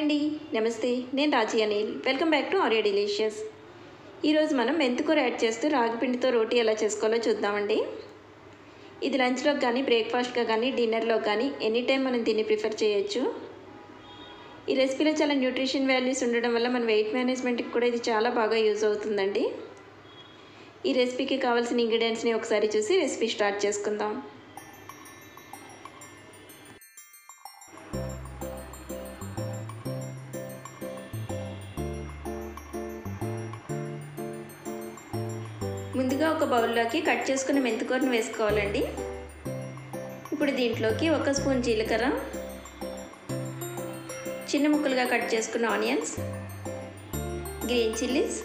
అండి నమస్తే నేను Raji Anil welcome back to Aria Delicious ఈరోజు మనం మెంతికూర యాడ్ చేస్తూ రాగిపిండితో రోటీ ఎలా చేసుకోవాలో చూద్దామండి ఇది లంచ్లోకి కానీ బ్రేక్ఫాస్ట్గా కానీ డిన్నర్లోకి కానీ ఎనీ టైం మనం దీన్ని ప్రిఫర్ చేయొచ్చు ఈ రెసిపీలో చాలా న్యూట్రిషన్ వాల్యూస్ ఉండడం వల్ల మన వెయిట్ మేనేజ్మెంట్కి కూడా ఇది చాలా బాగా యూజ్ అవుతుందండి ఈ రెసిపీకి కావాల్సిన ఇంగ్రీడియంట్స్ని ఒకసారి చూసి రెసిపీ స్టార్ట్ చేసుకుందాం ముందుగా ఒక బౌల్లోకి కట్ చేసుకున్న మెంతికూరను వేసుకోవాలండి ఇప్పుడు దీంట్లోకి ఒక స్పూన్ జీలకర్ర చిన్న ముక్కలుగా కట్ చేసుకున్న onions green chillies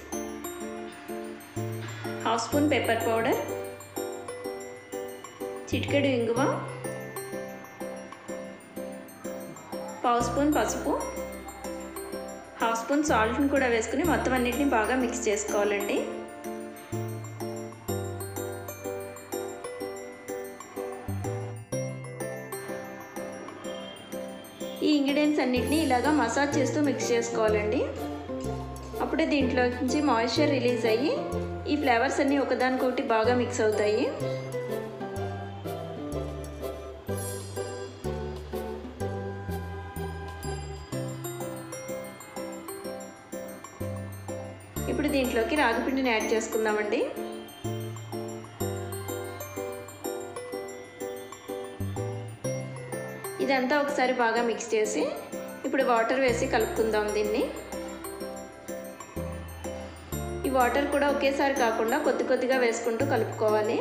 half spoon pepper powder చిటికెడు ఇంగువ పావు స్పూన్ పసుపు హాఫ్ స్పూన్ సాల్ట్ని కూడా వేసుకుని మొత్తం అన్నిటిని బాగా మిక్స్ చేసుకోవాలండి ఈ ఇంగ్రీడియంట్స్ అన్నిటిని ఇలాగా మసాజ్ చేస్తూ మిక్స్ చేసుకోవాలండి అప్పుడే దీంట్లో నుంచి మాయిశ్చర్ రిలీజ్ అయ్యి ఈ ఫ్లేవర్స్ అన్నీ ఒకదానికొకటి బాగా మిక్స్ అవుతాయి ఇప్పుడు దీంట్లోకి రాగిపిండిని యాడ్ చేసుకుందామండి ఇదంతా ఒకసారి బాగా మిక్స్ చేసి ఇప్పుడు వాటర్ వేసి కలుపుకుందాం దీన్ని ఈ వాటర్ కూడా ఒకేసారి కాకుండా కొద్ది కొద్దిగా వేసుకుంటూ కలుపుకోవాలి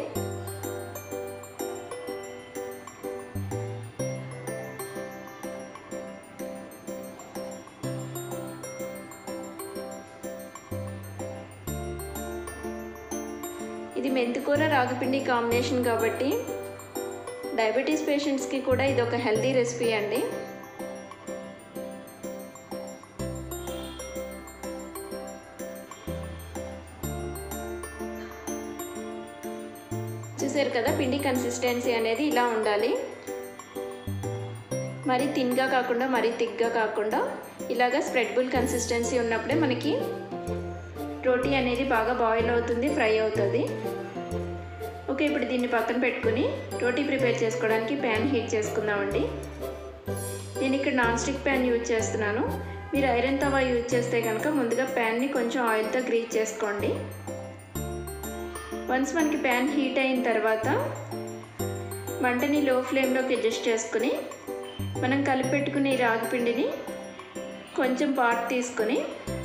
ఇది మెంతికూర రాగిపిండి కాంబినేషన్ కాబట్టి డయాబెటీస్ పేషెంట్స్కి కూడా ఇది ఒక హెల్తీ రెసిపీ అండి చూసారు కదా పిండి కన్సిస్టెన్సీ అనేది ఇలా ఉండాలి మరీ థిన్గా కాకుండా మరీ థిక్గా కాకుండా ఇలాగ స్ప్రెడ్బుల్ కన్సిస్టెన్సీ ఉన్నప్పుడే మనకి రోటీ అనేది బాగా బాయిల్ అవుతుంది ఫ్రై అవుతుంది ఓకే ఇప్పుడు దీన్ని పక్కన పెట్టుకుని రోటీ ప్రిపేర్ చేసుకోవడానికి ప్యాన్ హీట్ చేసుకుందామండి నేను ఇక్కడ నాన్ స్టిక్ ప్యాన్ యూజ్ చేస్తున్నాను మీరు ఐరన్ తవా యూజ్ చేస్తే కనుక ముందుగా ప్యాన్ని కొంచెం ఆయిల్తో గ్రీజ్ చేసుకోండి వన్స్ మనకి ప్యాన్ హీట్ అయిన తర్వాత మంటని లో ఫ్లేమ్లోకి అడ్జస్ట్ చేసుకుని మనం కలిపెట్టుకునే రాగి పిండిని కొంచెం పాట్ తీసుకొని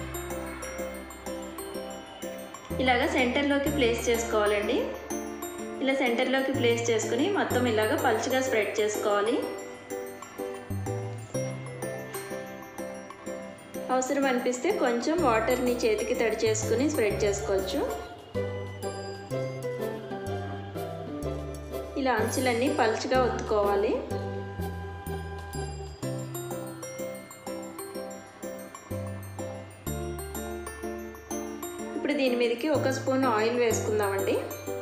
ఇలాగ సెంటర్లోకి ప్లేస్ చేసుకోవాలండి ఇలా సెంటర్లోకి ప్లేస్ చేసుకుని మొత్తం ఇలాగ పలుచగా స్ప్రెడ్ చేసుకోవాలి అవసరం అనిపిస్తే కొంచెం వాటర్ని చేతికి తడి చేసుకుని స్ప్రెడ్ చేసుకోవచ్చు ఇలా అంచులన్నీ పలుచగా ఒత్తుకోవాలి ఇప్పుడు దీని మీదకి ఒక స్పూన్ ఆయిల్ వేసుకుందామండి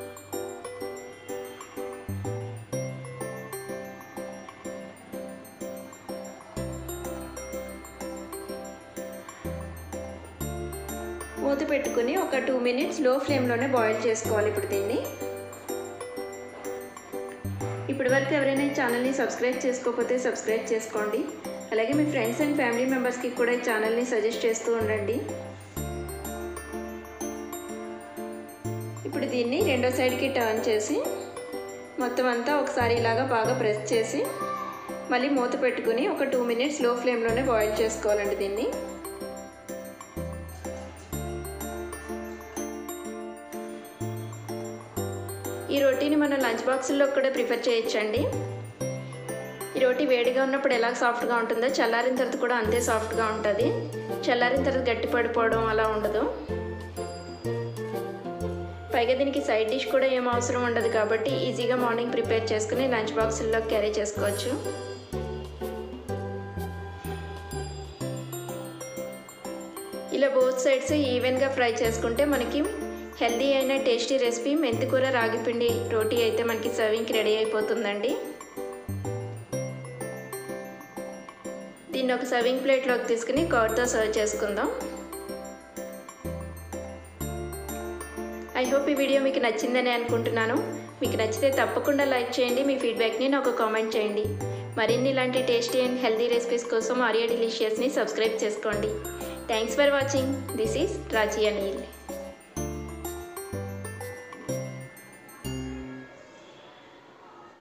మూత పెట్టుకుని ఒక టూ మినిట్స్ లో ఫ్లేమ్లోనే బాయిల్ చేసుకోవాలి ఇప్పుడు దీన్ని ఇప్పటి వరకు ఎవరైనా ఈ ఛానల్ని సబ్స్క్రైబ్ చేసుకోకపోతే సబ్స్క్రైబ్ చేసుకోండి అలాగే మీ ఫ్రెండ్స్ అండ్ ఫ్యామిలీ మెంబర్స్కి కూడా ఈ ఛానల్ని సజెస్ట్ చేస్తూ ఉండండి ఇప్పుడు దీన్ని రెండో సైడ్కి టర్న్ చేసి మొత్తం అంతా ఒకసారి ఇలాగా బాగా ప్రెస్ చేసి మళ్ళీ మూత పెట్టుకుని ఒక టూ మినిట్స్ లో ఫ్లేమ్లోనే బాయిల్ చేసుకోవాలండి దీన్ని ఈ రోటీని మనం లంచ్ బాక్సుల్లో కూడా ప్రిఫర్ చేయొచ్చండి ఈ రోటీ వేడిగా ఉన్నప్పుడు ఎలా సాఫ్ట్గా ఉంటుందో చల్లారిన తర్వాత కూడా అంతే సాఫ్ట్గా ఉంటుంది చల్లారిన తర్వాత గట్టి పడిపోవడం అలా ఉండదు పైగా దీనికి సైడ్ డిష్ కూడా ఏం అవసరం ఉండదు కాబట్టి ఈజీగా మార్నింగ్ ప్రిపేర్ చేసుకుని లంచ్ బాక్సుల్లో క్యారీ చేసుకోవచ్చు ఇలా బోత్ సైడ్స్ ఈవెన్గా ఫ్రై చేసుకుంటే మనకి హెల్దీ అయిన టేస్టీ రెసిపీ మెంతికూర రాగిపిండి రోటీ అయితే మనకి సర్వింగ్కి రెడీ అయిపోతుందండి దీన్ని ఒక సర్వింగ్ ప్లేట్లోకి తీసుకుని కర్డ్తో సర్వ్ చేసుకుందాం ఐ హోప్ ఈ వీడియో మీకు నచ్చిందని అనుకుంటున్నాను మీకు నచ్చితే తప్పకుండా లైక్ చేయండి మీ ఫీడ్బ్యాక్ని నాకు కామెంట్ చేయండి మరిన్ని ఇలాంటి టేస్టీ అండ్ హెల్దీ రెసిపీస్ కోసం ఆరియా డిలీషియస్ని సబ్స్క్రైబ్ చేసుకోండి thanks for watching this is Raji Anil